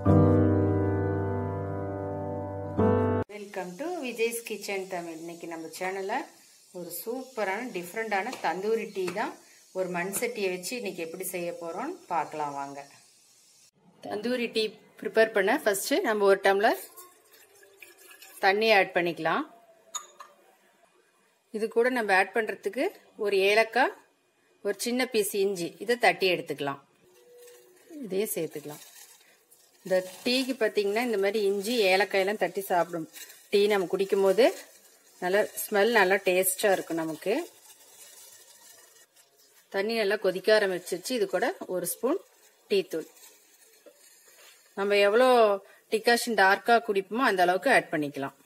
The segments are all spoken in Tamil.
welcome to Vijay's kitchen Tamil இன்னைக்கு நம்ம சேனலில் ஒரு சூப்பரான டிஃப்ரெண்டான தந்தூரி டீ தான் ஒரு மண் சட்டியை வச்சு இன்னைக்கு எப்படி செய்ய போகிறோம்னு பார்க்கலாம் வாங்க தந்தூரி டீ ப்ரிப்பேர் பண்ண ஃபஸ்ட்டு நம்ம ஒரு டம்ளர் தண்ணி ஆட் பண்ணிக்கலாம் இது கூட நம்ம ஆட் பண்ணுறதுக்கு ஒரு ஏலக்காய் ஒரு சின்ன பீஸ் இஞ்சி இதை தட்டி எடுத்துக்கலாம் இதையே சேர்த்துக்கலாம் இந்த டீக்கு பார்த்தீங்கன்னா இந்த மாதிரி இஞ்சி ஏலக்காயெல்லாம் தட்டி சாப்பிடும் டீ நம்ம குடிக்கும் போது நல்லா ஸ்மெல் நல்லா டேஸ்டாக இருக்கும் நமக்கு தண்ணி நல்லா கொதிக்க ஆரம்பிச்சிருச்சு இது கூட ஒரு ஸ்பூன் டீ தூள் நம்ம எவ்வளோ டிகாஷன் டார்க்காக குடிப்போமோ அந்த அளவுக்கு ஆட் பண்ணிக்கலாம்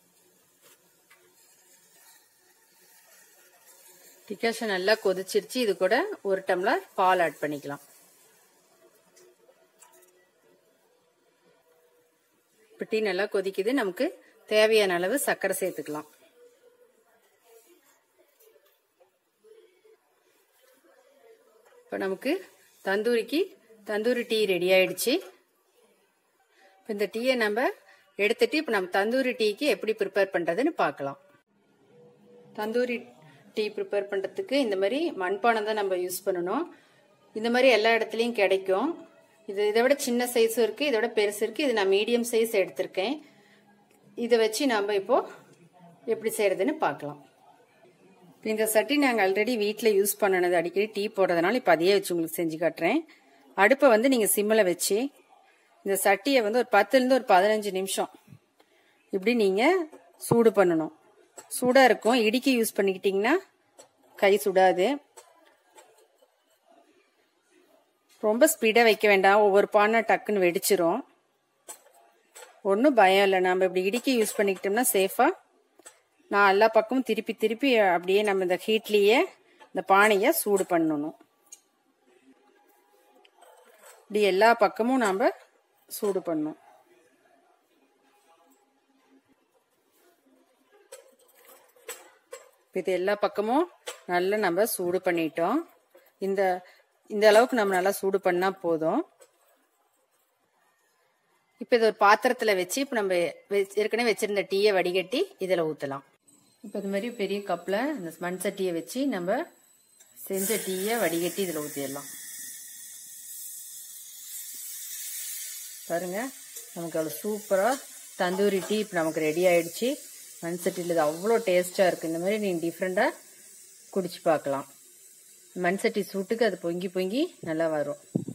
டிகாஷன் நல்லா கொதிச்சிருச்சு இது கூட ஒரு டம்ளர் பால் ஆட் பண்ணிக்கலாம் இப்போ டீ நல்லா கொதிக்குது நமக்கு தேவையான அளவு சர்க்கரை சேர்த்துக்கலாம் இப்போ நமக்கு தந்தூரிக்கு தந்தூரி டீ ரெடி ஆயிடுச்சு இப்போ இந்த டீயை நம்ம எடுத்துட்டு இப்போ நம்ம தந்தூரி டீக்கு எப்படி ப்ரிப்பேர் பண்ணுறதுன்னு பார்க்கலாம் தந்தூரி டீ ப்ரிப்பேர் பண்ணுறதுக்கு இந்த மாதிரி மண்பானம் தான் நம்ம யூஸ் பண்ணணும் இந்த மாதிரி எல்லா இடத்துலையும் கிடைக்கும் இது இதை விட சின்ன சைஸும் இருக்குது இதை விட பெருசு இருக்குது இது நான் மீடியம் சைஸ் எடுத்திருக்கேன் இதை வச்சு நம்ம இப்போது எப்படி செய்கிறதுன்னு பார்க்கலாம் இந்த சட்டி நாங்கள் ஆல்ரெடி வீட்டில் யூஸ் பண்ணனது அடிக்கடி டீ போடுறதுனால இப்போ அதையே வச்சு உங்களுக்கு செஞ்சு காட்டுறேன் அடுப்பை வந்து நீங்கள் சிம்மில் வச்சு இந்த சட்டியை வந்து ஒரு பத்துலேருந்து ஒரு பதினஞ்சு நிமிஷம் இப்படி நீங்கள் சூடு பண்ணணும் சூடாக இருக்கும் இடிக்க யூஸ் பண்ணிக்கிட்டிங்கன்னா கை சுடாது ரொம்ப ஸ்பீடாக வைக்க வேண்டாம் ஒவ்வொரு பானை டக்குன்னு வெடிச்சிரும் ஒன்றும் பயம் இல்லை நம்ம இப்படி இடிக்க யூஸ் பண்ணிக்கிட்டோம்னா சேஃபாக நான் எல்லா பக்கமும் திருப்பி திருப்பி அப்படியே நம்ம இந்த ஹீட்லேயே இந்த பானையை சூடு பண்ணணும் இப்படி எல்லா பக்கமும் நாம் சூடு பண்ணணும் இது எல்லா பக்கமும் நல்லா நம்ம சூடு பண்ணிட்டோம் இந்த இந்த அளவுக்கு நம்ம நல்லா சூடு பண்ணா போதும் இப்போ இது ஒரு பாத்திரத்தில் வச்சு இப்போ நம்ம ஏற்கனவே வச்சிருந்த டீயை வடிகட்டி இதில் ஊற்றலாம் இப்போ இது மாதிரி பெரிய கப்பில் இந்த மண் சட்டியை வச்சு நம்ம செஞ்ச டீயை வடிகட்டி இதில் ஊற்றிடலாம் பாருங்க நமக்கு அவ்வளோ சூப்பராக தந்தூரி டீ இப்போ நமக்கு ரெடி ஆயிடுச்சு மண் சட்டியில் இது அவ்வளோ டேஸ்ட்டாக இருக்குது இந்த மாதிரி நீங்கள் டிஃப்ரெண்ட்டாக குடிச்சு பார்க்கலாம் மண் சட்டி சூட்டுக்கு அது பொங்கி பொங்கி நல்லா வரும்